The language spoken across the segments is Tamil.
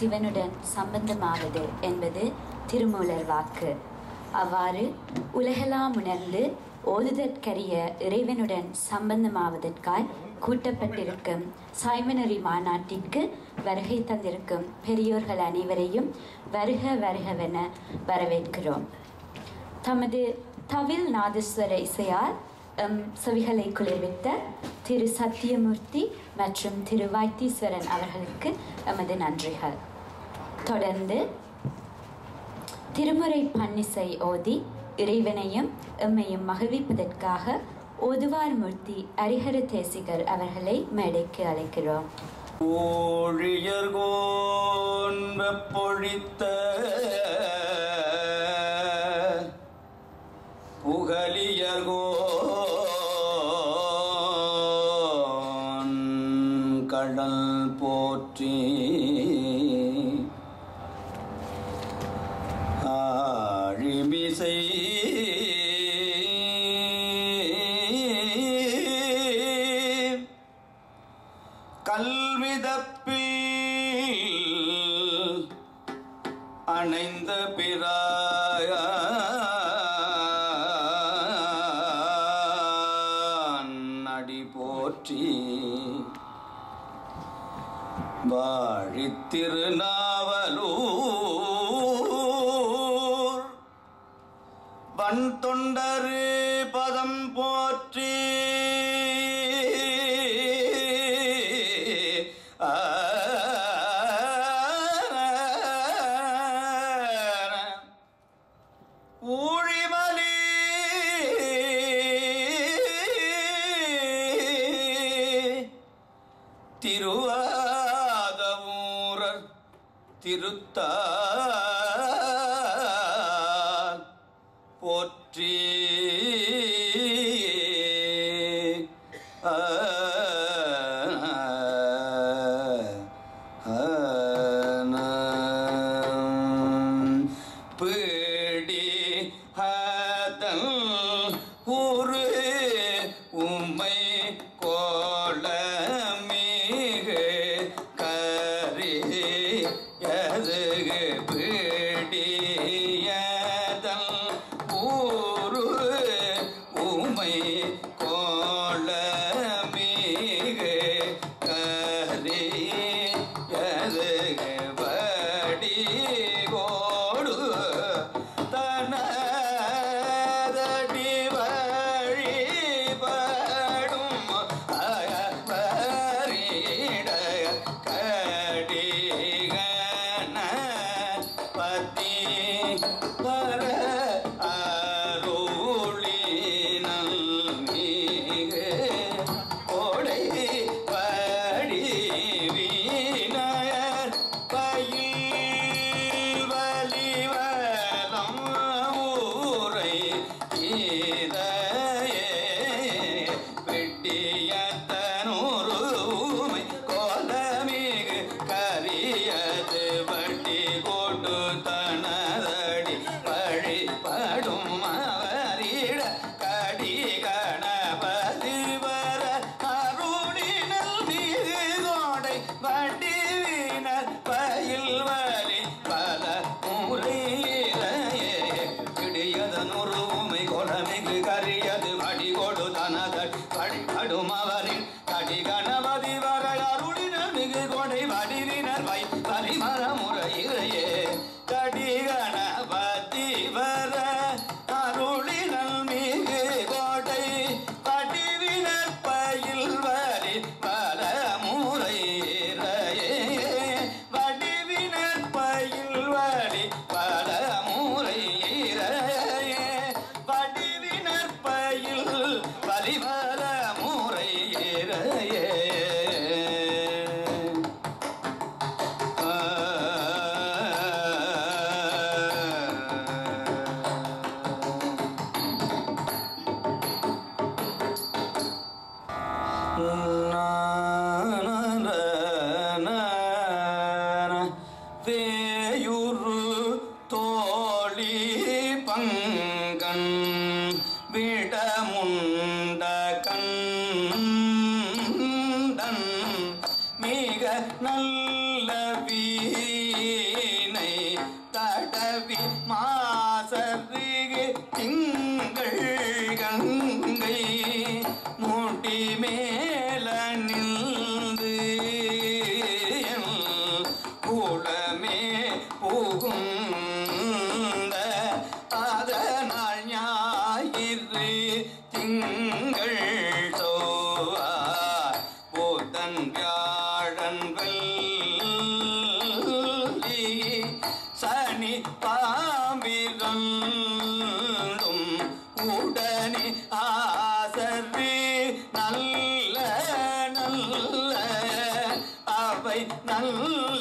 சிவனுடன் சம்பந்தமாவது என்பது திருமூலர் வாக்கு அவ்வாறு உலகெல்லாம் உணர்ந்து ஓதுதற்கரிய இறைவனுடன் சம்பந்தமாவதற்காய் கூட்டப்பட்டிருக்கும் சைமனரி மாநாட்டிற்கு வருகை தந்திருக்கும் பெரியோர்கள் அனைவரையும் வருக வருகவென வரவேற்கிறோம் தமது தவில் நாதஸ்வர இசையால் எம் செவிகளை குளிர்வித்த திரு சத்தியமூர்த்தி மற்றும் திரு வைத்தீஸ்வரன் அவர்களுக்கு எமது நன்றிகள் தொடர்ந்து திருமுறை பன்னிசை ஓதி இறைவனையும் எம்மையும் மகிழ்விப்பதற்காக ஓதுவார் மூர்த்தி அரிஹர தேசிகர் அவர்களை மேடைக்கு அழைக்கிறோம் ஊழியர்கோன் வெப்பொழித்த புகழியர்கோன் கடல் போற்றி ஆழிமிசை கல்விதப்பில் அணைந்த பிரான் அடி போற்றி வாழித் திருநாவலூர் வன் தொண்டரு பதம் போற்றி ஆ. ஊழிமலி திருவாதவூரர் திருத்தால் போற்றி ஆ, ஆ, நாம் பீடி ஹதல் ஊரு உம்மை கோலமிகு கரியது பீடியதல் ஊரு உமை கோலமிகு கரியது வடி கோடு தனதடி வழிபடும் அயவரிட கடிகன பதி பர அருளினல் மிகு கொடை படி வீணர் பயில் வலிவலம் ஊரை இதயே வெட்டியத்தனூறு ஊமை கோலமிகு கரியது வட்டி கோட்டு தனதடி வழிபடும் அவரிட கடி கணபதி வர அருளினல் மீது கோடை வட்டி வீணர் பயில் வலி பல முறையிலேயே கிடியதனொரு உமை கொலமிகு கரியது வடி கொடு தனதடி வழிபடும் அவரின் கடி கணபதி வர அருளினர் மிகு கொடை வடிவினர் வை பரிமர முறையிலேயே கடி கணபதி வர அருளினல் மிகு கோடை வடிவினர் பயில் வரி பல முறையிலேயே வடிவினர் பயில் வரி பல முறையிலேயே வடிவினர் பயில் பரிமர முறையிலேயே வேயுரு தோழி பங்கன் விடமுண்ட கண்டன் மிக நல்ல வீரன் நல்ல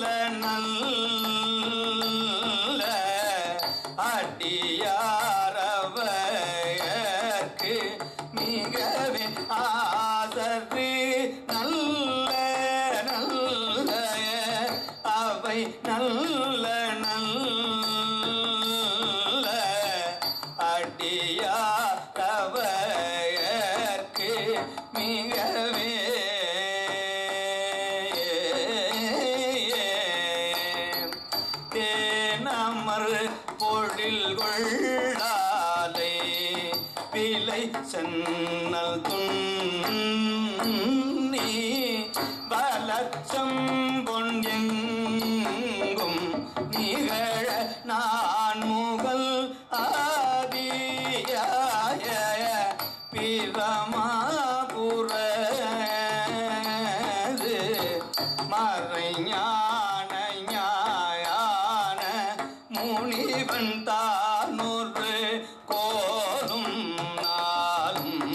நல்ல அடியாரவர்க்கு மிகவே ஆதரு நல்ல நல்ல அவை நல்ல நல்ல அடியாரவர்க்கு மிகவே தேனமர் பொழில் கொள்ளாலே விலை சென்னல் துண்ணி பலச்சம் பொண்டெங்கும் நிகழ நான் முகல் ஆதியாய பிரமாபுரது மறைஞான ஞாயான முனிவன் தானொரு கோலும் நாளும்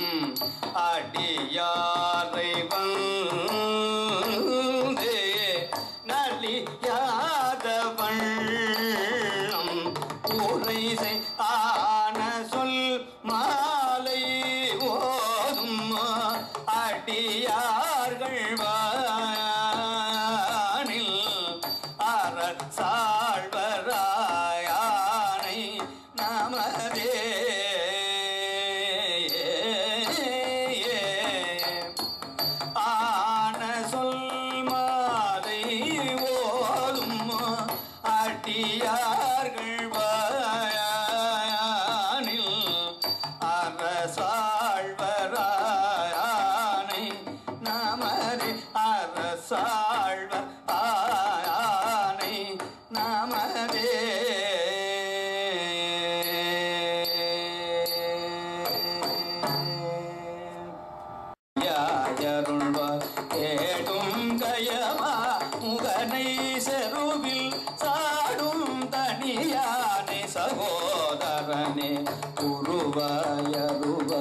அடியாரை வந்து நலியாத வண்ணம் உரை செய் ஆன சொல் மாலை ஓதும் அடியார்கள் வானில் அரசாழ்வராயானை நமதே ஆன சொல் மாலை ஓதும் அடியார்கள் வாயானில் அரசாழ்வராயானை நமது அரசாழ்வர் ஆயானை நமதே யாயருள்வார் தேடும் கயமா முகனை செருவில் சாடும் தனியானை சகோதரனே உருவாயருவ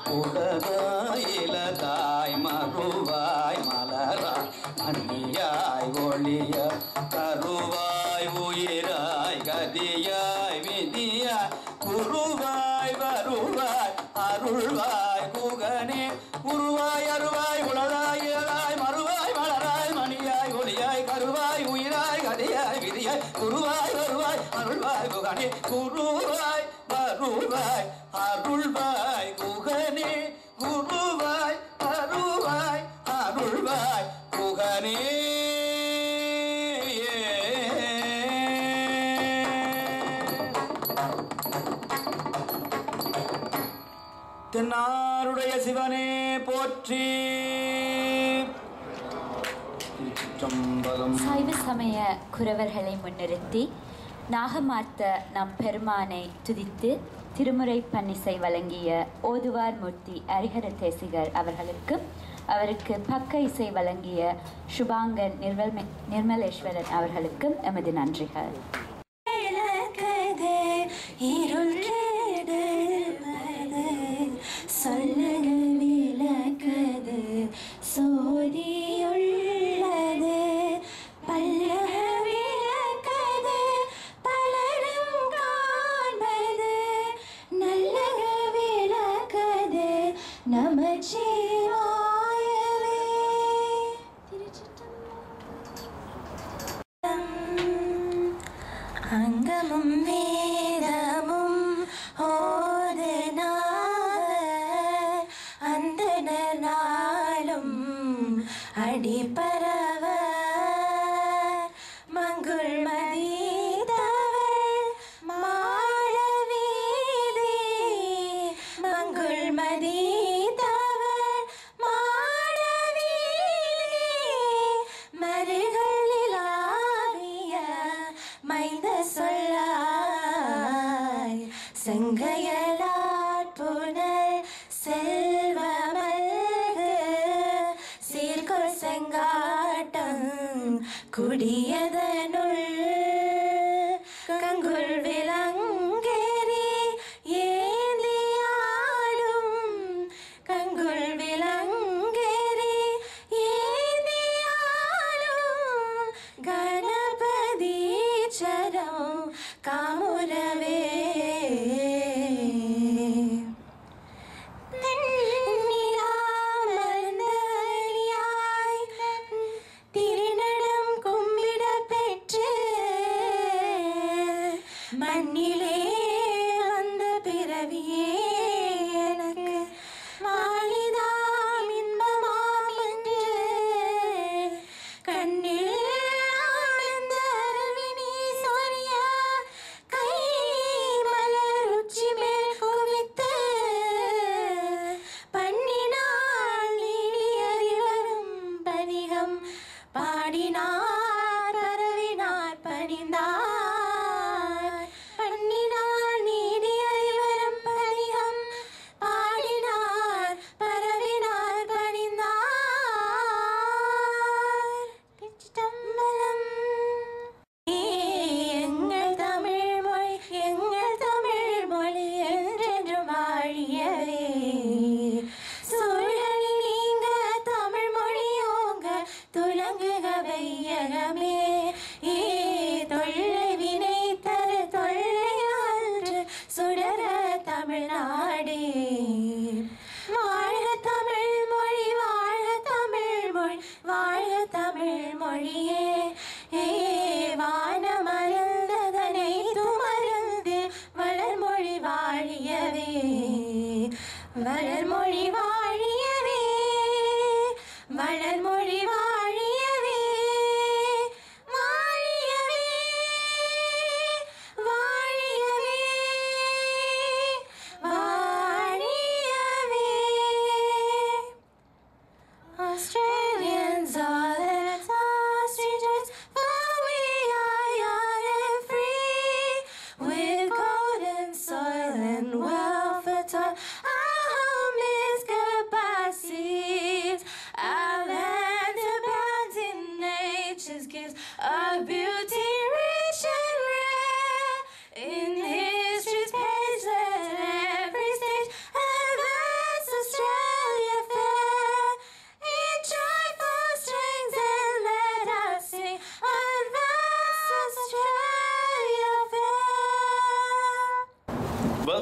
உடனாயிலதாய் மறுவாய் மலராய் மன்னியாய் ஒளிய கருவாய் உயிராய் கதியாய் விதியாய் குருவாய் வருவாய் அருள்வாய் குகனே உருவாய் அருவாய் உளதாய் இயலாய் மறுவாய் மலராய் மணியாய் ஒளியாய் கருவாய் உயிராய் கதியாய் விதியாய் குருவாய் வருவாய் அருள்வாய் குகனே குருவாய் வருவாய் அருள்வாய் குகனே குருவாய் வருவாய் அருள்வாய் குகனே தென்னாருடைய சிவனே போற்றி திருச்சிற்றம்பலம் சைவ சமய குரவர்களை முன்னிறுத்தி நாகமார்த்த நம் பெருமானை துதித்து திருமுறை பன்னிசை வழங்கிய ஓதுவார் மூர்த்தி ஹரிஹர தேசிகர் அவர்களுக்கும் அவருக்கு பக்க இசை வழங்கிய சுபாங்கன் நிர்மல் நிர்மலேஸ்வரன் அவர்களுக்கும் எமது நன்றிகள் விளக்கது இருள் கெடுப்பது சொல்லுக விளக்கது சோதியுள்ளது பல்லக விளக்கது பலரும் காண்பது நல்லக விளக்கது நமச்சிவாயவே அங்கமும் வேதமும் ஓதனாக அந்த நாளும் அடிப்பரவ மங்குள் மதீதவள் மாழவீதி மங்குள் மதீதவள் மாழவீதி மருகளிலாவிய மைந்த சொல்லாய் செங்கையலாட் புனல் செல்வமல்கு சீர்கொள் செங்காட்டம் குடியதனுள் கங்குள் விலங்கேறி ஏந்தியாடும் கங்குள் விலங்கேறி ஏந்தியாடும்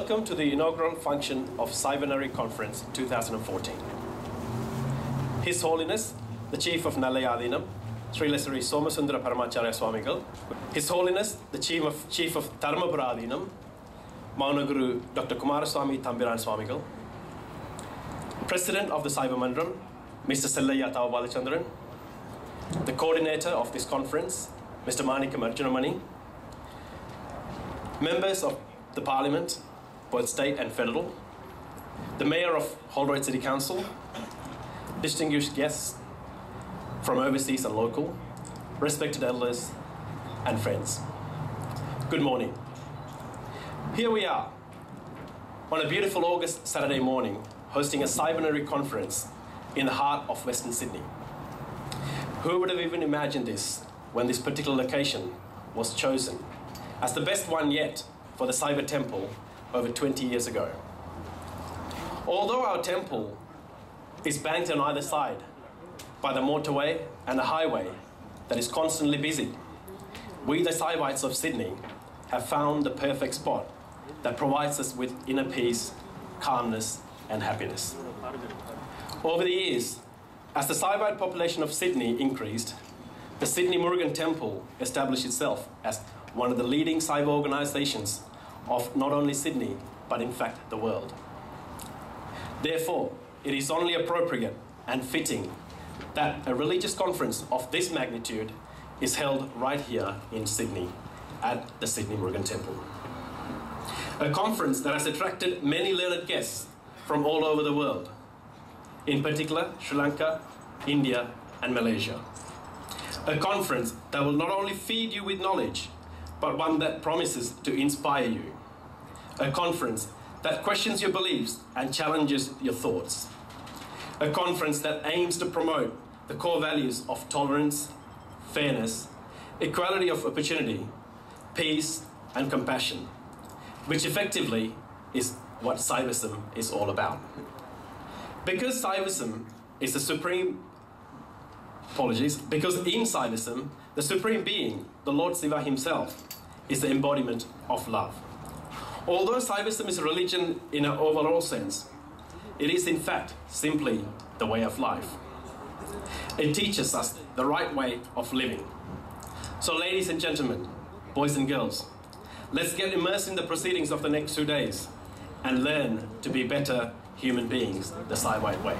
Welcome to the inaugural function of Cybernery Conference 2014. His Holiness, the Chief of Nalayadinam, Sri Lesari Somasundra Paramacharya Swamigal, His Holiness, the Chief of, Chief of Dharmapuradinam, Maunaguru Dr. Kumaraswamy Tambiran Swamigal, President of the Cyber Mandram, Mr. Sellayya Tavabalachandran, the coordinator of this conference, Mr. Manikam Arjunamani, members of the Parliament, both state and federal, the Mayor of Holroyd City Council, distinguished guests from overseas and local, respected elders, and friends. Good morning. Here we are on a beautiful August Saturday morning hosting a Cybernery conference in the heart of Western Sydney. Who would have even imagined this when this particular location was chosen as the best one yet for the Cyber Temple over 20 years ago? Although our temple is banked on either side by the motorway and the highway that is constantly busy, we, the Cybites of Sydney, have found the perfect spot that provides us with inner peace, calmness, and happiness. Over the years, as the Cybite population of Sydney increased, the Sydney Murugan Temple established itself as one of the leading cyber organizations of not only Sydney, but in fact the world. Therefore, it is only appropriate and fitting that a religious conference of this magnitude is held right here in Sydney at the Sydney Murugan Temple. A conference that has attracted many learned guests from all over the world, in particular Sri Lanka, India, and Malaysia. A conference that will not only feed you with knowledge, but one that promises to inspire you. A conference that questions your beliefs and challenges your thoughts. A conference that aims to promote the core values of tolerance, fairness, equality of opportunity, peace, and compassion, which effectively is what Cyberism is all about. Because Cyberism is the supreme, apologies, because in Cyberism, the supreme being, the Lord Shiva himself, is the embodiment of love. Although Cyberism is a religion in an overall sense, it is in fact simply the way of life. It teaches us the right way of living. So, ladies and gentlemen, boys and girls, let's get immersed in the proceedings of the next two days and learn to be better human beings the Cyberite way.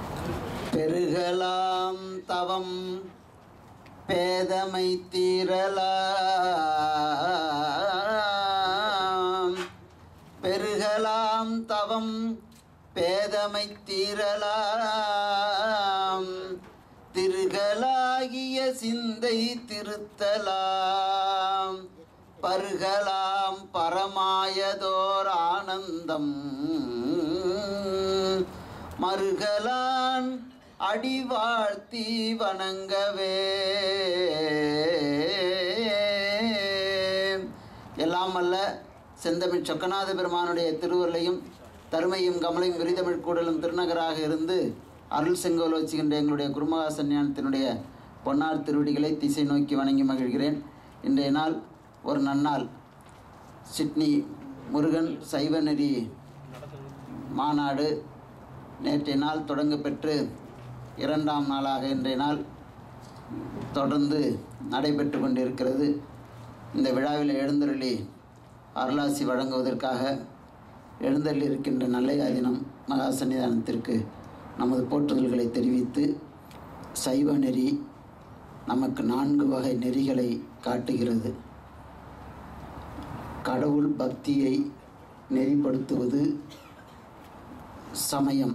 பெருகலாம் தவம் பேதமை தீரலாம் பெருகலாம் தவம் பேதமை தீரலாம் திருகலாகிய சிந்தை திருத்தலாம் பருகலாம் பரமாயதோர் ஆனந்தம் மருகலான் அடி வாழ்த்தி வணங்கவே எல்லாம் அல்ல செந்தமிழ் சொக்கநாத பெருமானுடைய திருவருளையும் தருமையும் கமலையும் விரிதமிழ் கூடலும் திருநகராக இருந்து அருள் செங்கோல் வச்சுகின்ற எங்களுடைய குருமகா சன்னியானத்தினுடைய பொன்னார் திருவடிகளை திசை நோக்கி வணங்கி மகிழ்கிறேன் இன்றைய நாள் ஒரு நன்னாள் சிட்னி முருகன் சைவநெறி மாநாடு நேற்றைய நாள் தொடங்க பெற்று இரண்டாம் நாளாக இன்றைய நாள் தொடர்ந்து நடைபெற்று கொண்டிருக்கிறது இந்த விழாவில் எழுந்தருளி அருளாசி வழங்குவதற்காக எழுந்தருளி இருக்கின்ற நல்லையாதினம் மகா சன்னிதானத்திற்கு நமது போற்றுதல்களை தெரிவித்து சைவ நெறி நமக்கு நான்கு வகை நெறிகளை காட்டுகிறது கடவுள் பக்தியை நெறிப்படுத்துவது சமயம்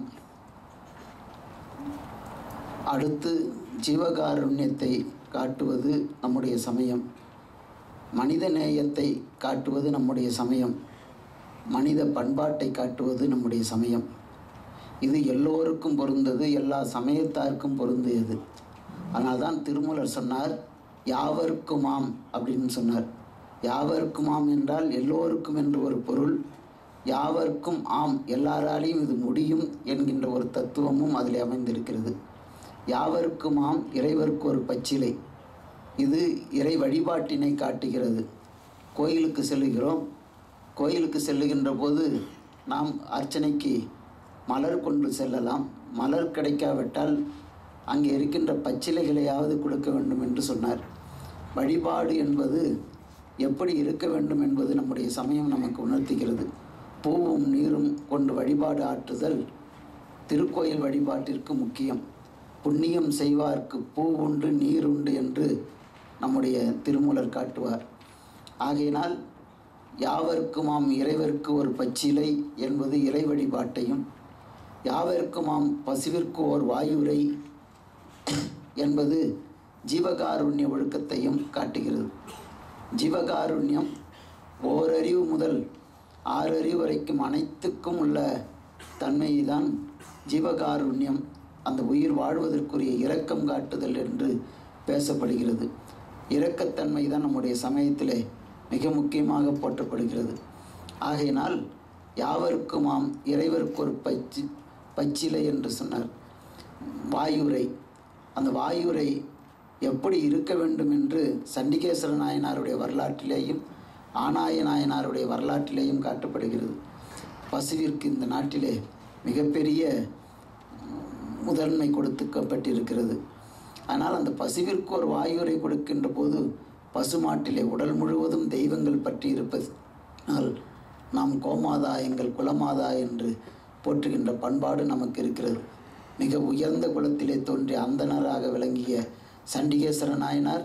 அடுத்து ஜீவகாருண்யத்தை காட்டுவது நம்முடைய சமயம் மனித நேயத்தை காட்டுவது நம்முடைய சமயம் மனித பண்பாட்டை காட்டுவது நம்முடைய சமயம் இது எல்லோருக்கும் பொருந்தது எல்லா சமயத்தாருக்கும் பொருந்தியது அதனால்தான் திருமூலர் சொன்னார் யாவருக்குமாம் அப்படின்னு சொன்னார் யாவருக்குமாம் என்றால் எல்லோருக்கும் என்று ஒரு பொருள் யாவர்க்கும் ஆம் எல்லாராலையும் இது முடியும் என்கின்ற ஒரு தத்துவமும் அதில் அமைந்திருக்கிறது யாவருக்கும் ஆம் இறைவருக்கு ஒரு பச்சிலை இது இறை வழிபாட்டினை காட்டுகிறது கோயிலுக்கு செல்கிறோம் கோயிலுக்கு செல்லுகின்ற போது நாம் அர்ச்சனைக்கு மலர் கொண்டு செல்லலாம் மலர் கிடைக்காவிட்டால் அங்கே இருக்கின்ற பச்சிலைகளையாவது கொடுக்க வேண்டும் என்று சொன்னார் வழிபாடு என்பது எப்படி இருக்க வேண்டும் என்பது நம்முடைய சமயம் நமக்கு உணர்த்துகிறது பூவும் நீரும் கொண்டு வழிபாடு ஆற்றுதல் திருக்கோயில் வழிபாட்டிற்கு முக்கியம் புண்ணியம் செய்வார்க்கு பூ உண்டு நீர் உண்டு என்று நம்முடைய திருமூலர் காட்டுவார் ஆகையினால் யாவர்க்குமாம் இறைவர்க்கு ஒரு பச்சிலை என்பது இறை வழிபாட்டையும் யாவர்க்குமாம் பசுவிற்கு ஓர் வாயுரை என்பது ஜீவகாருண்ய ஒழுக்கத்தையும் காட்டுகிறது ஜீவகாருண்யம் ஓரறிவு முதல் ஆறறிவு வரைக்கும் அனைத்துக்கும் உள்ள தன்மையை தான் ஜீவகாருண்யம் அந்த உயிர் வாழ்வதற்குரிய இரக்கம் காட்டுதல் என்று பேசப்படுகிறது இரக்கத்தன்மை தான் நம்முடைய சமயத்திலே மிக முக்கியமாக போற்றப்படுகிறது ஆகையினால் யாவருக்குமாம் இறைவருக்கு ஒரு பச்சி பச்சிலை என்று சொன்னார் வாயுரை அந்த வாயுரை எப்படி இருக்க வேண்டும் என்று சண்டிகேஸ்வர நாயனாருடைய வரலாற்றிலேயும் ஆனாய நாயனாருடைய வரலாற்றிலேயும் காட்டப்படுகிறது பசுவிற்கு இந்த நாட்டிலே மிகப்பெரிய முதன்மை கொடுத்துக்கப்பட்டிருக்கிறது ஆனால் அந்த பசுவிற்கு ஒரு வாயுரை கொடுக்கின்ற போது பசுமாட்டிலே உடல் முழுவதும் தெய்வங்கள் பற்றி இருப்பதனால் நாம் கோமாதா எங்கள் குலமாதா என்று போற்றுகின்ற பண்பாடு நமக்கு இருக்கிறது மிக உயர்ந்த குலத்திலே தோன்றிய அந்தணராக விளங்கிய சண்டிகேஸ்வர நாயனார்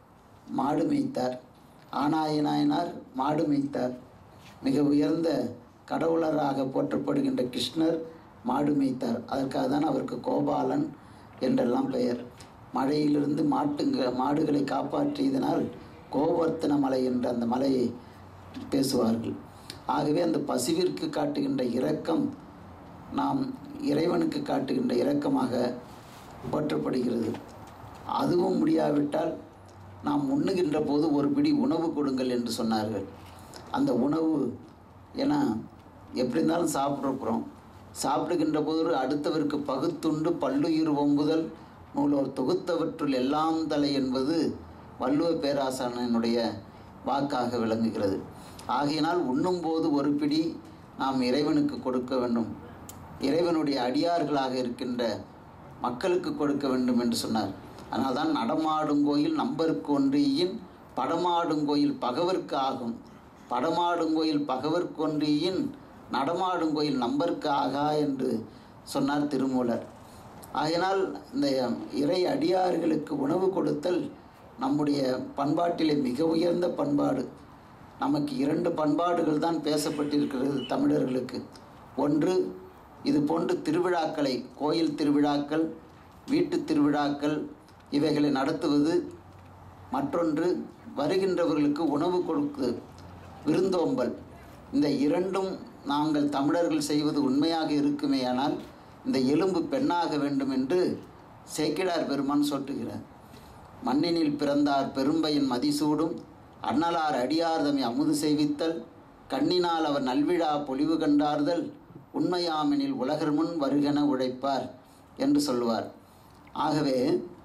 மாடு மேய்த்தார் ஆனாய நாயனார் மாடு மேய்த்தார் மிக உயர்ந்த கடவுளராக போற்றப்படுகின்ற கிருஷ்ணர் மாடு மேய்த்தார் அதற்காக தான் அவருக்கு கோபாலன் என்றெல்லாம் பெயர் மழையிலிருந்து மாட்டுங்க மாடுகளை காப்பாற்றியதனால் கோவர்த்தன மலை என்ற அந்த மலையை பேசுவார்கள் ஆகவே அந்த பசுவிற்கு காட்டுகின்ற இரக்கம் நாம் இறைவனுக்கு காட்டுகின்ற இரக்கமாக போற்றப்படுகிறது அதுவும் முடியாவிட்டால் நாம் உண்ணுகின்ற போது ஒரு பிடி உணவு கொடுங்கள் என்று சொன்னார்கள் அந்த உணவு ஏன்னா எப்படி இருந்தாலும் சாப்பிட்ருக்குறோம் சாப்பிடுகின்ற போது அடுத்தவருக்கு பகுத்துண்டு பல்லுயிர் ஒம்புதல் நூலோர் தொகுத்தவற்றுள் எல்லாம் தலை என்பது வள்ளுவ பேராசானனுடைய வாக்காக விளங்குகிறது ஆகையினால் உண்ணும்போது ஒரு பிடி நாம் இறைவனுக்கு கொடுக்க வேண்டும் இறைவனுடைய அடியார்களாக இருக்கின்ற மக்களுக்கு கொடுக்க வேண்டும் என்று சொன்னார் ஆனால் தான் நடமாடும் கோயில் நம்பருக்கு ஒன்றியின் படமாடும் கோயில் பகவர்க்கு ஆகும் படமாடும் கோயில் பகவர்க்கு ஒன்றியின் நடமாடும் கோயில் நம்பருக்கு ஆகா என்று சொன்னார் திருமூலர் ஆகையினால் இந்த இறை அடியார்களுக்கு உணவு கொடுத்தல் நம்முடைய பண்பாட்டிலே மிக உயர்ந்த பண்பாடு நமக்கு இரண்டு பண்பாடுகள் தான் பேசப்பட்டிருக்கிறது தமிழர்களுக்கு ஒன்று இது போன்று திருவிழாக்களை கோயில் திருவிழாக்கள் வீட்டு திருவிழாக்கள் இவைகளை நடத்துவது மற்றொன்று வருகின்றவர்களுக்கு உணவு கொடுக்கு விருந்தோம்பல் இந்த இரண்டும் நாங்கள் தமிழர்கள் செய்வது உண்மையாக இருக்குமேயானால் இந்த எலும்பு பெண்ணாக வேண்டும் என்று சேக்கிடார் பெருமான் சொட்டுகிறார் மண்ணினில் பிறந்தார் பெரும்பையின் மதிசூடும் அண்ணலார் அடியார் தம்மை அமுது செய்வித்தல் கண்ணினால் அவர் நல்விழா பொலிவு கண்டார்தல் உண்மையாமெனில் உலகர் முன் வருகென உழைப்பார் என்று சொல்லுவார் ஆகவே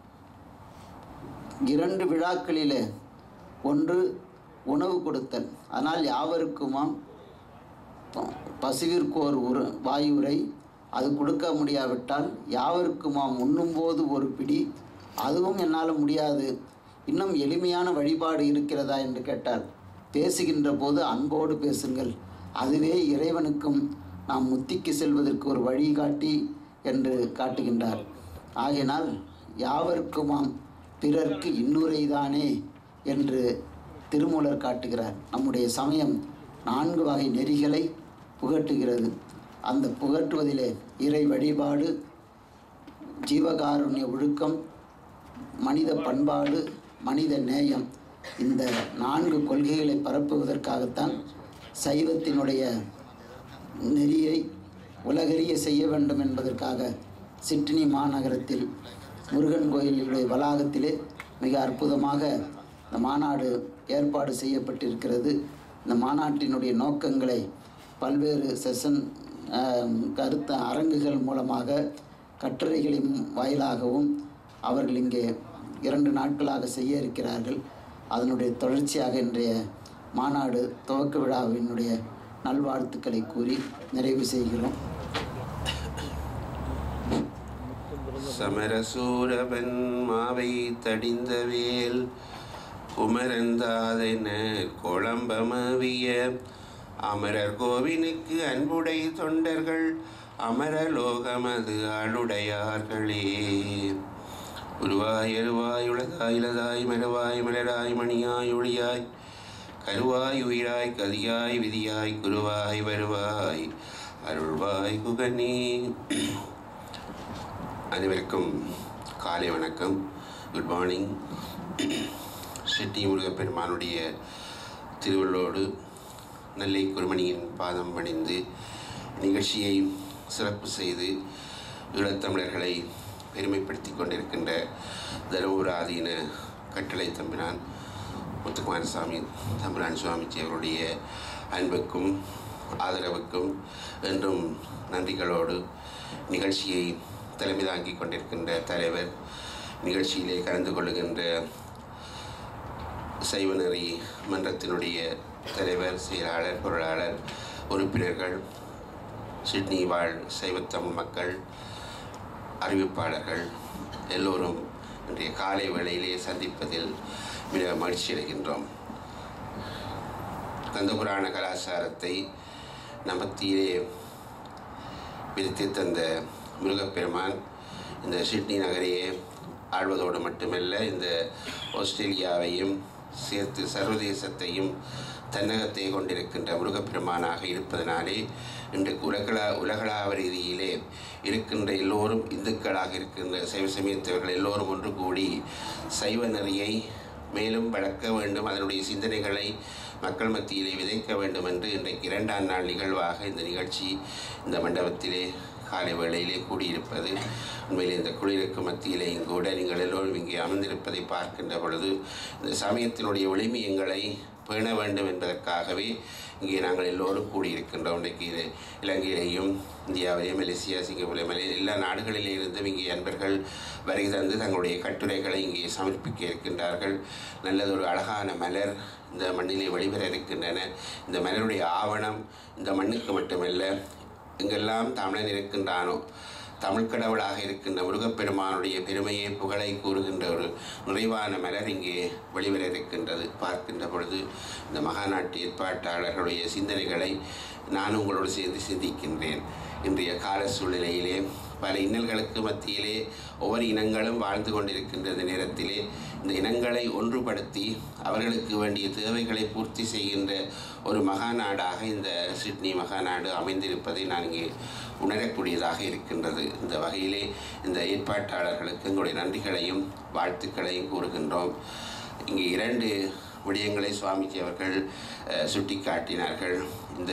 இரண்டு விழாக்களிலே ஒன்று உணவு கொடுத்தல் ஆனால் யாவருக்குமாம் ப- பசுவிற்கோர் உரு வாயுரை அது கொடுக்க முடியாவிட்டால் யாவருக்குமாம் உண்ணும்போது ஒரு பிடி அதுவும் என்னால் முடியாது இன்னும் எளிமையான வழிபாடு இருக்கிறதா என்று கேட்டால் பேசுகின்ற போது அன்போடு பேசுங்கள் அதுவே இறைவனுக்கும் நாம் முத்திக்கு செல்வதற்கு ஒரு வழிகாட்டி என்று காட்டுகின்றார் ஆகையினால் யாவருக்குமாம் பிறர்க்கு இன்னுரைதானே என்று திருமூலர் காட்டுகிறார் நம்முடைய சமயம் நான்கு வகை நெறிகளை புகட்டுகிறது அந்த புகட்டுவதிலே இறை வழிபாடு ஜீவகாருண்ய ஒழுக்கம் மனித பண்பாடு மனித நேயம் இந்த நான்கு கொள்கைகளை பரப்புவதற்காகத்தான் சைவத்தினுடைய நெறியை உலகறிய செய்ய வேண்டும் என்பதற்காக சிட்னி மாநகரத்தில் முருகன் கோயிலுடைய வளாகத்திலே மிக அற்புதமாக இந்த மாநாடு ஏற்பாடு செய்யப்பட்டிருக்கிறது இந்த மாநாட்டினுடைய நோக்கங்களை பல்வேறு செஷன் கருத்து அரங்குகள் மூலமாக கட்டுரைகளின் வாயிலாகவும் அவர்கள் இங்கே இரண்டு நாட்களாக செய்ய இருக்கிறார்கள் அதனுடைய தொடர்ச்சியாக இன்றைய மாநாடு துவக்க விழாவினுடைய நல்வாழ்த்துக்களை கூறி நிறைவு செய்கிறோம் சமரசூரவன் மாவை தடிந்த வேல் குமரந்தாதென குழம்பமவிய அமரர் கோவினுக்கு அன்புடை தொண்டர்கள் அமரலோகமது ஆளுடையார்களே உருவாய் அருவாய் உலகாய் இலதாய் மரவாய் மலராய் மணியாய் ஒளியாய் கருவாய் உயிராய் கதியாய் விதியாய் குருவாய் வருவாய் அருள்வாய் குகனே அனைவருக்கும் காலை வணக்கம் குட் மார்னிங் செட்டி முருகப்பெருமானுடைய திருவள்ளோடு நெல்லை குருமணியின் பாதம் பணிந்து நிகழ்ச்சியை சிறப்பு செய்து ஈழத்தமிழர்களை பெருமைப்படுத்தி கொண்டிருக்கின்ற தருமபுர ஆதீன கட்டளை தம்பிரான் முத்துக்குமாரசாமி தம்பிரான் சுவாமிஜி அவருடைய அன்புக்கும் ஆதரவுக்கும் என்றும் நன்றிகளோடு நிகழ்ச்சியை தலைமை தாங்கிக் கொண்டிருக்கின்ற தலைவர் நிகழ்ச்சியிலே கலந்து கொள்ளுகின்ற சைவநெறி மன்றத்தினுடைய தலைவர் செயலாளர் பொருளாளர் உறுப்பினர்கள் சிட்னி வாழ் சைவத்தமிழ் மக்கள் அறிவிப்பாளர்கள் எல்லோரும் இன்றைய காலை வேளையிலே சந்திப்பதில் மிக மகிழ்ச்சி அடைகின்றோம் கந்தபுராண கலாச்சாரத்தை நமத்திலே விதித்து தந்த முருகப்பெருமான் இந்த சிட்னி நகரையே ஆழ்வதோடு மட்டுமல்ல இந்த ஆஸ்திரேலியாவையும் சேர்த்து சர்வதேசத்தையும் தன்னகத்தை கொண்டிருக்கின்ற முருகப்பெருமானாக இருப்பதனாலே இன்றைக்கு உலகளா உலகளாவ ரீதியிலே இருக்கின்ற எல்லோரும் இந்துக்களாக இருக்கின்ற சைவ சமயத்தவர்கள் எல்லோரும் ஒன்று கூடி சைவ நெறியை மேலும் வளர்க்க வேண்டும் அதனுடைய சிந்தனைகளை மக்கள் மத்தியிலே விதைக்க வேண்டும் என்று இன்றைக்கு இரண்டாம் நாள் நிகழ்வாக இந்த நிகழ்ச்சி இந்த மண்டபத்திலே காலை வேளையிலே கூடியிருப்பது உண்மையில் இந்த குளிருக்கு மத்தியிலேயும் கூட நீங்கள் எல்லோரும் இங்கே அமர்ந்திருப்பதை பார்க்கின்ற பொழுது இந்த சமயத்தினுடைய ஒளிமியங்களை பேண வேண்டும் என்பதற்காகவே இங்கே நாங்கள் எல்லோரும் கூடியிருக்கின்றோம் இன்றைக்கு இது இலங்கையிலேயும் இந்தியாவிலேயும் மலேசியா சிங்கப்பூர் மலே எல்லா நாடுகளிலே இருந்தும் இங்கே அன்பர்கள் வருகை தந்து தங்களுடைய கட்டுரைகளை இங்கே சமர்ப்பிக்க இருக்கின்றார்கள் நல்லதொரு அழகான மலர் இந்த மண்ணிலே வெளிவர இருக்கின்றன இந்த மலருடைய ஆவணம் இந்த மண்ணுக்கு மட்டுமல்ல எங்கெல்லாம் தமிழன் இருக்கின்றானோ தமிழ் கடவுளாக இருக்கின்ற முருகப்பெருமானுடைய பெருமையை புகழை கூறுகின்ற ஒரு நிறைவான மலர் இங்கே வெளிவர இருக்கின்றது பார்க்கின்ற பொழுது இந்த மகாநாட்டு ஏற்பாட்டாளர்களுடைய சிந்தனைகளை நான் உங்களோடு சேர்ந்து சிந்திக்கின்றேன் இன்றைய கால சூழ்நிலையிலே பல இன்னல்களுக்கு மத்தியிலே ஒவ்வொரு இனங்களும் வாழ்ந்து கொண்டிருக்கின்ற இந்த நேரத்திலே இந்த இனங்களை ஒன்றுபடுத்தி அவர்களுக்கு வேண்டிய தேவைகளை பூர்த்தி செய்கின்ற ஒரு மகாநாடாக இந்த சிட்னி மகாநாடு அமைந்திருப்பதை நான் இங்கே உணரக்கூடியதாக இருக்கின்றது இந்த வகையிலே இந்த ஏற்பாட்டாளர்களுக்கு எங்களுடைய நன்றிகளையும் வாழ்த்துக்களையும் கூறுகின்றோம் இங்கே இரண்டு விடயங்களை சுவாமிஜி அவர்கள் அஹ், சுட்டிக்காட்டினார்கள் இந்த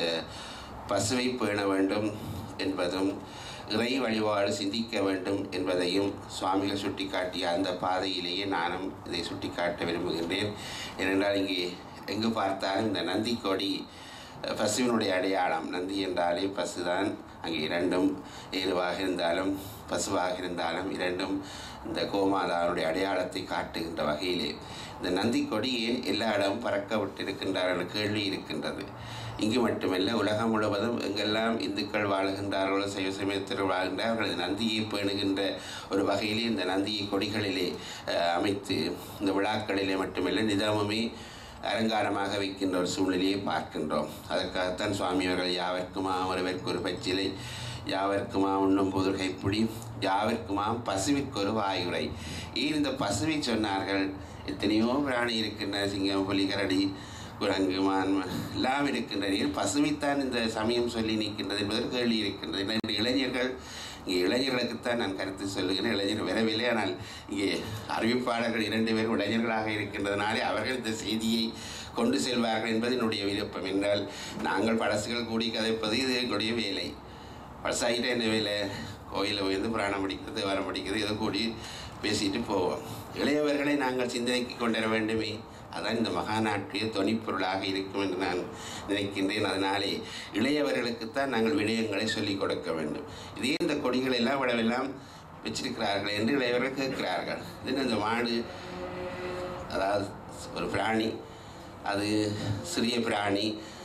பசுவை பேண வேண்டும் என்பதும் இறை வழிபாடு சிந்திக்க வேண்டும் என்பதையும் சுவாமிகள் சுட்டிக்காட்டிய அந்த பாதையிலேயே நானும் இதை சுட்டிக்காட்ட விரும்புகின்றேன் ஏனென்றால் இங்கே எங்கு பார்த்தாலும் இந்த நந்தி கொடி அஹ், பசுவினுடைய அடையாளம் நந்தி என்றாலே பசுதான் அங்கே இரண்டும் ஏறுவாக இருந்தாலும் பசுவாக இருந்தாலும் இரண்டும் இந்த கோமாதாவுடைய அடையாளத்தை காட்டுகின்ற வகையிலே இந்த நந்தி கொடி ஏன் எல்லா இடமும் பறக்க விட்டிருக்கின்றார்கள் கேள்வி இருக்கின்றது இங்கு மட்டுமல்ல உலகம் முழுவதும் எங்கெல்லாம் இந்துக்கள் வாழுகின்றார்களோ சைவ சமயத்தில் வாழ்கின்றார்கள் இந்த நந்தியை பேணுகின்ற ஒரு வகையிலே இந்த நந்தியை கொடிகளிலே அஹ், அமைத்து இந்த விழாக்களிலே மட்டுமல்ல நிதமுமே அலங்காரமாக வைக்கின்ற ஒரு சூழ்நிலையை பார்க்கின்றோம் அதற்காகத்தான் சுவாமி அவர்கள் யாவர்க்குமா ஒருவருக்கு ஒரு பச்சிலை யாவர்க்குமா உண்ணும் புதுர் கைப்பிடி யாவர்க்குமாம் பசுவிற்கு ஒரு வாயுரை ஏன் இந்த பசுவை சொன்னார்கள் எத்தனையோ பிராணி இருக்கின்ற சிங்கம் புலி கரடி குரங்கு மான் எல்லாம் இருக்கின்றன ஏன் பசுவைத்தான் இந்த சமயம் சொல்லி நிற்கின்றது என்பதற்கு கேள்வி இருக்கின்றது இன்று இளைஞர்கள் இங்கே இளைஞர்களுக்குத்தான் நான் கருத்து சொல்லுகிறேன் இளைஞர் வரவில்லை ஆனால் இங்கே அறிவிப்பாளர்கள் இரண்டு பேரும் இளைஞர்களாக இருக்கின்றதுனாலே அவர்கள் இந்த செய்தியை கொண்டு செல்வார்கள் என்பது என்னுடைய விருப்பம் என்றால் நாங்கள் பழசுகள் கூடி கதைப்பது இது எங்களுடைய வேலை பழசாகிட்ட என்ன வேலை கோயிலில் உயர்ந்து புராணம் படிக்கிறது வரம் படிக்கிறது ஏதோ கூடி பேசிட்டு போவோம் இளையவர்களை நாங்கள் சிந்தனைக்கு கொண்டு வர வேண்டுமே அதான் இந்த மகாநாட்டிய தொனிப்பொருளாக இருக்கும் என்று நான் நினைக்கின்றேன் அதனாலே இளையவர்களுக்குத்தான் நாங்கள் விடயங்களை சொல்லிக் கொடுக்க வேண்டும் இதே இந்த கொடிகள் எல்லாம் விடவெல்லாம் வச்சிருக்கிறார்கள் என்று இளையவர்கள் கேட்கிறார்கள் இது இந்த மாடு அதாவது ஒரு பிராணி அது சிறிய பிராணி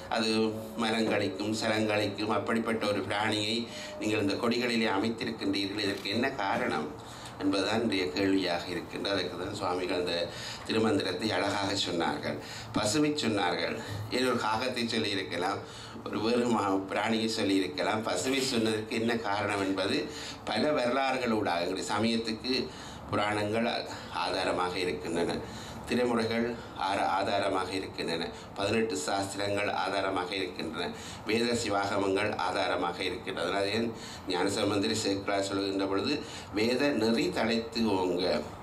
அது மரங்களிக்கும் சரங்களிக்கும் அப்படிப்பட்ட ஒரு பிராணியை நீங்கள் இந்த கொடிகளிலே அமைத்திருக்கின்றீர்கள் இதற்கு என்ன காரணம் என்பதுதான் இன்றைய கேள்வியாக இருக்கின்றது அதற்கு தான் சுவாமிகள் அந்த திருமந்திரத்தை அழகாக சொன்னார்கள் பசுவை சொன்னார்கள் ஏன் ஒரு காகத்தை சொல்லியிருக்கலாம் ஒரு வேறு மா பிராணியை சொல்லியிருக்கலாம் பசுவை சொன்னதற்கு என்ன காரணம் என்பது பல வரலாறுகளூடாக எங்களுடைய சமயத்துக்கு புராணங்கள் ஆதாரமாக இருக்கின்றன திருமுறைகள் ஆர ஆதாரமாக இருக்கின்றன பதினெட்டு சாஸ்திரங்கள் ஆதாரமாக இருக்கின்றன வேத சிவாகமங்கள் ஆதாரமாக இருக்கின்றன அதனால் ஏன் ஞானசம்பந்தரி சேக்கலா சொல்கின்ற பொழுது வேத நெறி தழைத்து ஓங்க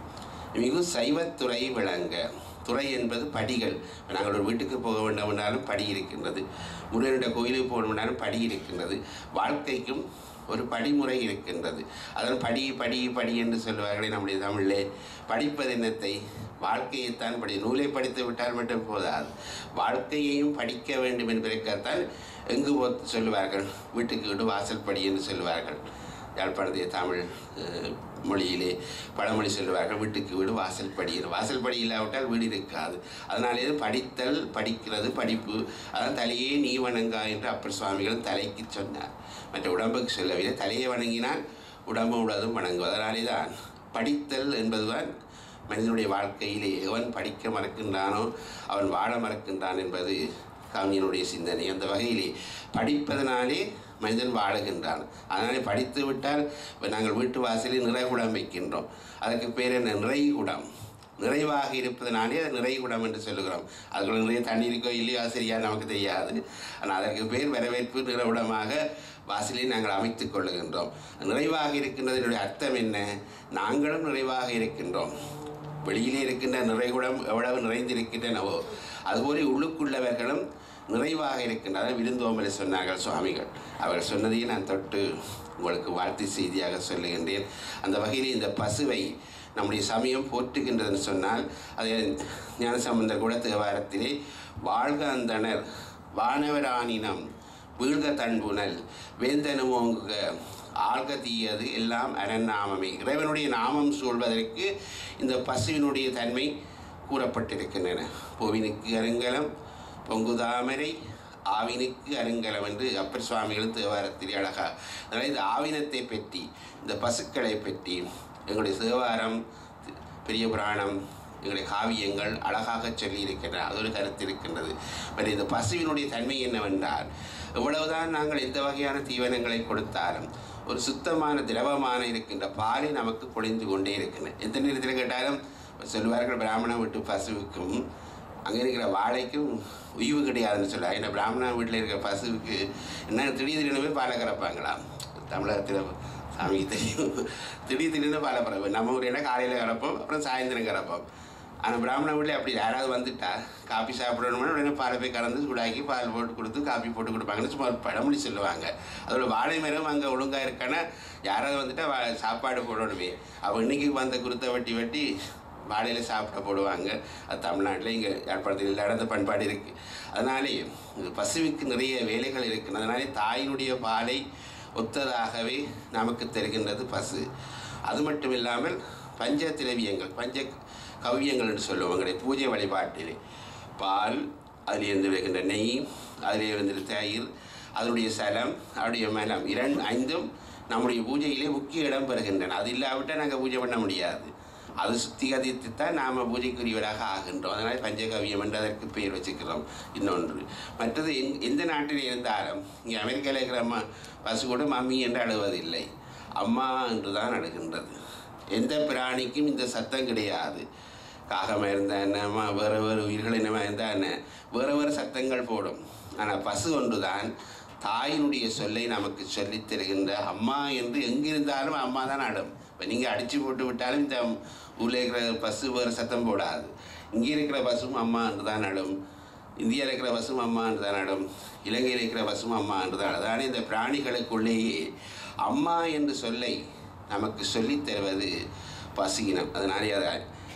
மிகு சைவத்துறை விளங்க துறை என்பது படிகள் நாங்கள் ஒரு வீட்டுக்கு போக வேண்டும் என்றாலும் படி இருக்கின்றது முருகனுடைய கோயிலுக்கு போக வேண்டாலும் படி இருக்கின்றது வாழ்க்கைக்கும் ஒரு படிமுறை இருக்கின்றது அதன் படி படி படி என்று சொல்லுவார்களே நம்முடைய தமிழிலே படிப்பது என்னத்தை வாழ்க்கையைத்தான் படி நூலை படித்து விட்டால் மட்டும் போதாது வாழ்க்கையையும் படிக்க வேண்டும் என்பதற்காகத்தான் எங்கு போ- சொல்லுவார்கள் வீட்டுக்கு வீடு வாசல் படி என்று சொல்லுவார்கள் யாழ்ப்பாணத்திய தமிழ் அஹ், மொழியிலே பழமொழி சொல்லுவார்கள் வீட்டுக்கு வீடு வாசல் படி வாசல் படி இல்லாவிட்டால் வீடு இருக்காது அதனாலே படித்தல் படிக்கிறது படிப்பு அதான் தலையே நீ வணங்கா என்று அப்பர் சுவாமிகளும் தலைக்கு சொன்னார் மற்ற உடம்புக்கு சொல்லவில்லை தலையை வணங்கினால் உடம்பு உலதும் வணங்கும் அதனாலே தான் படித்தல் என்பதுதான் மனிதனுடைய வாழ்க்கையிலே எவன் படிக்க மறக்கின்றானோ அவன் வாழ மறக்கின்றான் என்பது கவிஞனுடைய சிந்தனை அந்த வகையிலே படிப்பதனாலே மனிதன் வாழுகின்றான் அதனாலே படித்து விட்டால் இப்ப நாங்கள் வீட்டு வாசலில் நிறைகுடம் வைக்கின்றோம் அதற்கு பேர் என்ன நிறைகுடம் நிறைவாக இருப்பதனாலே அது நிறைகுடம் என்று சொல்லுகிறோம் அதுக்குள்ள நிறைய தண்ணி இருக்கோ இல்லையோ அது சரியா நமக்கு தெரியாது ஆனால் அதற்கு பேர் வரவேற்பு நிறைகுடமாக வாசலில் நாங்கள் அமைத்துக் கொள்ளுகின்றோம் நிறைவாக இருக்கின்றதனுடைய அர்த்தம் என்ன நாங்களும் நிறைவாக இருக்கின்றோம் வெளியிலே இருக்கின்ற நிறைகுடம் எவ்வளவு நிறைந்திருக்கின்றனவோ அதுபோல உள்ளுக்குள்ளவர்களும் நிறைவாக இருக்கின்றனர் விருந்தோம்பலை சொன்னார்கள் சுவாமிகள் அவர் சொன்னதையே நான் தொட்டு உங்களுக்கு வாழ்த்து செய்தியாக சொல்லுகின்றேன் அந்த வகையில் இந்த பசுவை நம்முடைய சமயம் போற்றுகின்றதுன்னு சொன்னால் அதை ஞானசம்பந்தர் கூட தேவாரத்திலே வாழ்க அந்தனர் வானவரானினம் வீழ்க தன்புணல் வேந்தனுமோங்குக ஆழ்க தீயது எல்லாம் அரண்நாமமே இறைவனுடைய நாமம் சூழ்வதற்கு இந்த பசுவினுடைய தன்மை கூறப்பட்டிருக்கின்றன பூவினுக்கு அருங்கலம் பொங்குதாமரை ஆவினுக்கு அருங்கலம் என்று அப்பர் சுவாமிகளும் தேவாரத்தில் அழகா அதனால் இந்த ஆவினத்தை பற்றி இந்த பசுக்களை பற்றி எங்களுடைய தேவாரம் பெரிய புராணம் எங்களுடைய காவியங்கள் அழகாக சொல்லி இருக்கின்றன அது ஒரு கருத்து இருக்கின்றது பட் இந்த பசுவினுடைய தன்மை என்னவென்றால் எவ்வளவுதான் நாங்கள் எந்த வகையான தீவனங்களை கொடுத்தாலும் ஒரு சுத்தமான திரவமான இருக்கின்ற பாலை நமக்கு பொழிந்து கொண்டே இருக்கின்றன எந்த நேரத்தில் கேட்டாலும் சொல்லுவார்கள் பிராமண வீட்டு பசுவுக்கும் அங்கே இருக்கிற வாழைக்கும் உய்வு கிடையாதுன்னு சொல்லுவாங்க ஏன்னா பிராமண வீட்டில் இருக்கிற பசுவுக்கு என்ன திடீர் திடீர்னு போய் பாலை கறப்பாங்களாம் தமிழகத்தில் சாமிக்கு தெரியும் திடீர் திடீர்னு பாலை கறப்போம் நம்ம ஊரில் காலையில் கறப்போம் அப்புறம் சாயந்தரம் கறப்போம் ஆனால் பிராமண வீட்டில் அப்படி யாராவது வந்துட்டா காப்பி சாப்பிடணும்னா உடனே பாலை போய் கறந்து சூடாக்கி பால் போட்டு கொடுத்து காப்பி போட்டு கொடுப்பாங்கன்னு சும்மா ஒரு பழமொழி சொல்லுவாங்க அதோட வாழை மரம் அங்கே ஒழுங்காக இருக்கான்னா யாராவது வந்துட்டா வா சாப்பாடு போடணுமே அவள் இன்னைக்கு வந்த குருத்தை வெட்டி வெட்டி வாழையில் சாப்பிட போடுவாங்க அது தமிழ்நாட்டில் இங்கே யாழ்ப்பாணத்தில் நடந்த பண்பாடு இருக்குது அதனாலே இந்த பசுவுக்கு நிறைய வேலைகள் இருக்குது அதனாலே தாயினுடைய பாலை ஒத்ததாகவே நமக்கு தருகின்றது பசு அது மட்டும் இல்லாமல் பஞ்ச திரவியங்கள் பஞ்ச கவ்யங்கள் என்று சொல்லுவோம் எங்களுடைய பூஜை வழிபாட்டிலே பால் அதிலிருந்து வருகின்ற நெய் அதிலே வந்து தயிர் அதனுடைய சலம் அதனுடைய மலம் இரண்டு ஐந்தும் நம்முடைய பூஜையிலே முக்கிய இடம் பெறுகின்றன அது இல்லாவிட்டால் நாங்கள் பூஜை பண்ண முடியாது அது சுத்திகரித்து தான் நாம் பூஜைக்குரியவராக ஆகின்றோம் அதனால் பஞ்சகவியம் என்று அதற்கு பெயர் வச்சுக்கிறோம் இன்னொன்று மற்றது எந் எந்த நாட்டில் இருந்தாலும் இங்கே அமெரிக்காவில் இருக்கிற அம்மா பசு கூட மம்மி என்று அழுவதில்லை அம்மா என்று தான் அழுகின்றது எந்த பிராணிக்கும் இந்த சத்தம் கிடையாது காகமாக இருந்தால் என்ன ம- வேறு வேறு உயிர்கள் என்னமா இருந்தால் என்ன வேறு வேறு சத்தங்கள் போடும் ஆனால் பசு ஒன்று தான் தாயினுடைய சொல்லை நமக்கு சொல்லித் தருகின்ற அம்மா என்று எங்கிருந்தாலும் அம்மா தான் அடும் இப்போ நீங்கள் அடித்து போட்டு விட்டாலும் இந்த ஊரில் இருக்கிற பசு வேறு சத்தம் போடாது இங்கே இருக்கிற பசுவும் அம்மா என்று தான் அடும் இந்தியாவில் இருக்கிற பசுவும் அம்மா என்று தான் அடும் இலங்கையில் இருக்கிற பசுவும் அம்மா என்று தான் அதானே இந்த பிராணிகளுக்குள்ளேயே அம்மா என்று சொல்லை நமக்கு சொல்லித் தருவது பசுகினம் அதனாலே அதை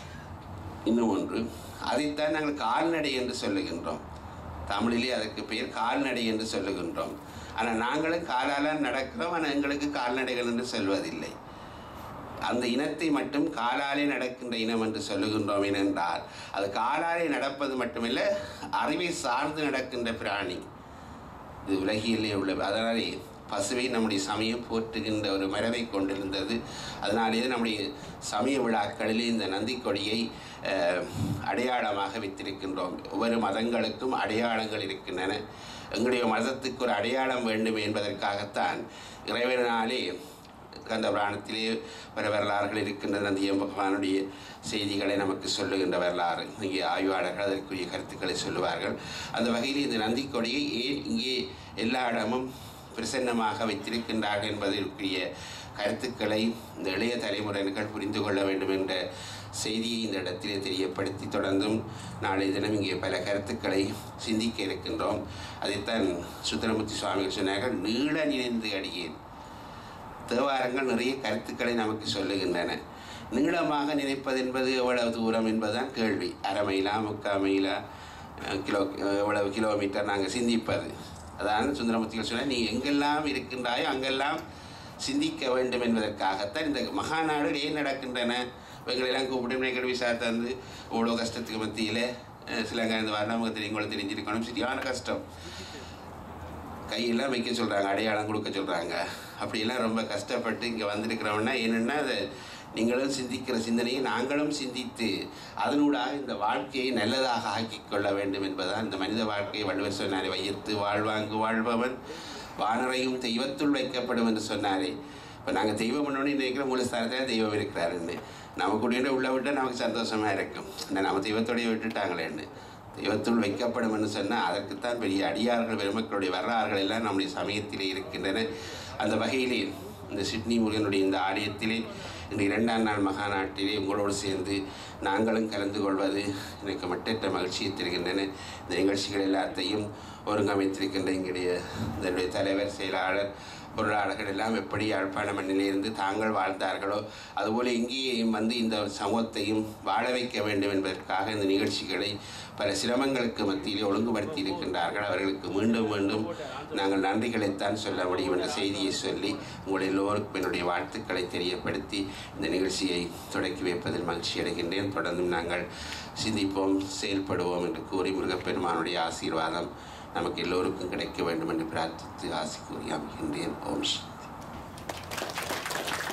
இன்னும் ஒன்று அதைத்தான் நாங்கள் கால்நடை என்று சொல்லுகின்றோம் தமிழிலே அதற்கு பெயர் கால்நடை என்று சொல்லுகின்றோம் ஆனால் நாங்களும் காலால் நடக்கிறோம் ஆனால் எங்களுக்கு கால்நடைகள் என்று சொல்வதில்லை அந்த இனத்தை மட்டும் காலாலே நடக்கின்ற இனம் என்று சொல்லுகின்றோம் ஏனென்றால் அது காலாலே நடப்பது மட்டுமில்லை அறிவை சார்ந்து நடக்கின்ற பிராணி இது உலகிலே உள்ள அதனாலே பசுவை நம்முடைய சமயம் போற்றுகின்ற ஒரு மரபை கொண்டிருந்தது அதனாலேயே நம்முடைய சமய விழாக்களிலே இந்த நந்தி கொடியை அஹ், அடையாளமாக வைத்திருக்கின்றோம் ஒவ்வொரு மதங்களுக்கும் அடையாளங்கள் இருக்கின்றன எங்களுடைய மதத்துக்கு ஒரு அடையாளம் வேண்டும் என்பதற்காகத்தான் இறைவனாலே கந்த புராணத்திலே வர வரலாறுகள் இருக்கின்ற நந்திய பகவானுடைய செய்திகளை நமக்கு சொல்லுகின்ற வரலாறு இங்கே ஆய்வாளர்கள் அதற்குரிய கருத்துக்களை சொல்லுவார்கள் அந்த வகையில் இந்த நந்தி கொடியை ஏன் இங்கே எல்லா இடமும் பிரசன்னமாக வைத்திருக்கின்றார்கள் என்பதற்குரிய கருத்துக்களை இந்த இளைய தலைமுறையினர்கள் புரிந்து கொள்ள வேண்டும் என்ற செய்தியை இந்த இடத்திலே தெரியப்படுத்தி தொடர்ந்தும் நாளை தினம் இங்கே பல கருத்துக்களை சிந்திக்க இருக்கின்றோம் அதைத்தான் சுந்தரமூர்த்தி சுவாமிகள் சொன்னார்கள் நீள நினைந்து அடியேன் தேவாரங்கள் நிறைய கருத்துக்களை நமக்கு சொல்லுகின்றன நீளமாக நினைப்பது என்பது எவ்வளவு தூரம் என்பதுதான் கேள்வி அரை மைலா முக்கால் மைலா அஹ், கிலோ அஹ், எவ்வளவு கிலோமீட்டர் நாங்கள் சிந்திப்பது அதான் சுந்தரமூர்த்திகள் சொன்னால் நீ எங்கெல்லாம் இருக்கின்றாயோ அங்கெல்லாம் சிந்திக்க வேண்டும் என்பதற்காகத்தான் இந்த மகாநாடு ஏன் நடக்கின்றன இவங்களெல்லாம் கூப்பிட்டு நேக்கடி விசா தந்து இவ்வளோ கஷ்டத்துக்கு மத்தியில் சிலங்க வரணும் நமக்கு தெரியும் கூட தெரிஞ்சிருக்கணும் சரியான கஷ்டம் கையெல்லாம் வைக்க சொல்கிறாங்க அடையாளம் கொடுக்க சொல்கிறாங்க அப்படியெல்லாம் ரொம்ப கஷ்டப்பட்டு இங்கே வந்திருக்கிறவன்னா என்னென்னா அதை நீங்களும் சிந்திக்கிற சிந்தனையை நாங்களும் சிந்தித்து அதனூடாக இந்த வாழ்க்கையை நல்லதாக ஆக்கிக் கொள்ள வேண்டும் என்பதுதான் இந்த மனித வாழ்க்கையை வள்ளுவர் சொன்னாரே வையத்து வாழ்வாங்கு வாழ்பவன் வானரையும் தெய்வத்துள் வைக்கப்படும் என்று சொன்னாரே இப்போ நாங்கள் தெய்வம் பண்ணோன்னு நினைக்கிற மூலஸ்தானத்தில் தெய்வம் இருக்கிறாருன்னு நமக்குடைய உள்ள விட்டால் நமக்கு சந்தோஷமாக இருக்கும் என்ன நம்ம தெய்வத்தோடைய விட்டுட்டாங்களேன்னு தெய்வத்துள் வைக்கப்படும் என்று சொன்னால் அதற்குத்தான் பெரிய அடியார்கள் பெருமக்களுடைய வரலாறுகள் எல்லாம் நம்முடைய சமயத்திலே இருக்கின்றன அந்த வகையிலே இந்த சிட்னி முருகனுடைய இந்த ஆலயத்திலே இந்த இரண்டாம் நாள் மகாநாட்டிலே உங்களோடு சேர்ந்து நாங்களும் கலந்து கொள்வது எனக்கு மட்டற்ற மகிழ்ச்சியை தருகின்றன இந்த நிகழ்ச்சிகள் எல்லாத்தையும் ஒருங்கமைத்திருக்கின்ற எங்களுடைய இதனுடைய தலைவர் செயலாளர் பொருளாளர்கள் எல்லாம் எப்படி யாழ்ப்பாண மண்ணிலிருந்து தாங்கள் வாழ்ந்தார்களோ அதுபோல் இங்கேயும் வந்து இந்த சமூகத்தையும் வாழ வைக்க வேண்டும் என்பதற்காக இந்த நிகழ்ச்சிகளை பல சிரமங்களுக்கு மத்தியிலே ஒழுங்குபடுத்தி இருக்கின்றார்கள் அவர்களுக்கு மீண்டும் மீண்டும் நாங்கள் நன்றிகளைத்தான் சொல்ல முடியும் என்ற செய்தியை சொல்லி உங்கள் எல்லோருக்கும் என்னுடைய வாழ்த்துக்களை தெரியப்படுத்தி இந்த நிகழ்ச்சியை தொடக்கி வைப்பதில் மகிழ்ச்சி அடைகின்றேன் தொடர்ந்தும் நாங்கள் சிந்திப்போம் செயல்படுவோம் என்று கூறி முருகப்பெருமானுடைய ஆசீர்வாதம் நமக்கு எல்லோருக்கும் கிடைக்க வேண்டும் என்று பிரார்த்தித்து ஆசி கூறி அமைகின்றேன் ஓம் ஸ்ரீ